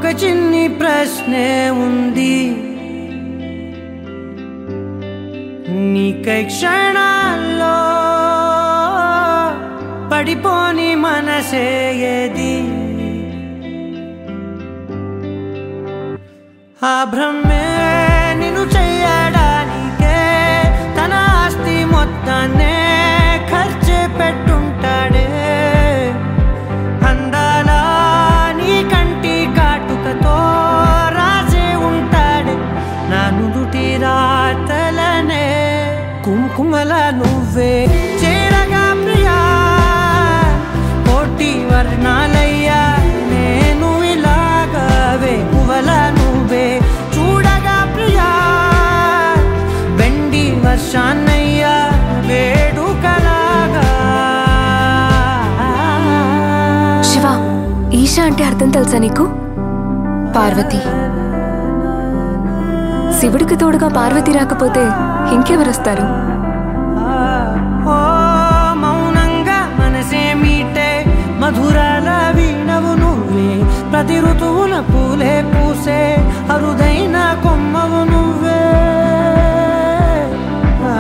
ఒక చిన్ని ప్రశ్నే ఉంది నీకై క్షణాల్లో పడిపోని మనసే ఏది ఆ భ్రమే నిన్ను చెయ్యడానికే తన ఆస్తి మొత్తాన్నే ఖర్చు పెట్టుంటాడే అందాల నీ కంటి కాటుకతో రాసే ఉంటాడే నా నుదుటి రాతలనే కుంకుమల నువ్వే చేరగా ప్రియా కోటి వర్ణాలయ్యా నేను ఇలాగవే పువ్వల నువ్వే చూడగా ప్రియా వెండి వర్షాన్నయ్యా వేడుకలాగా శివ ఈషా అంటే అర్థం తెలుసా నీకు పార్వతి శివుడికి తోడుగా పార్వతి రాకపోతే ఇంకెవరొస్తారు ఓ మౌనంగా మనసే మీటే మధురాల వీణవు నువ్వే ప్రతి ఋతువున పూలే పూసే అరుదైన కొమ్మవు నువ్వే ఆ,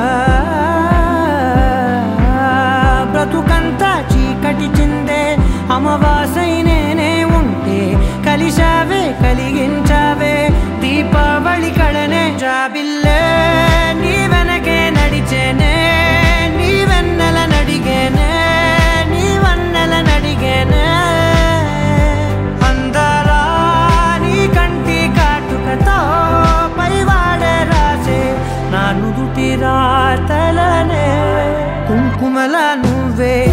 బ్రతుకంతా చీకటి చిందే అమవాసై నేనే ఉంటే కలిశావే కలిగించావే దీపావళి కళనే జాబిల్లే నీ వెనకే నడిచేనే నీ వెన్నెల నడిగేనే నీ వన్నెల నడిగేనే అందరా నీ కంటి కాటుకతో పైవాడే రాసే నా నుదుటి రాతలనే కుంకుమల నువ్వే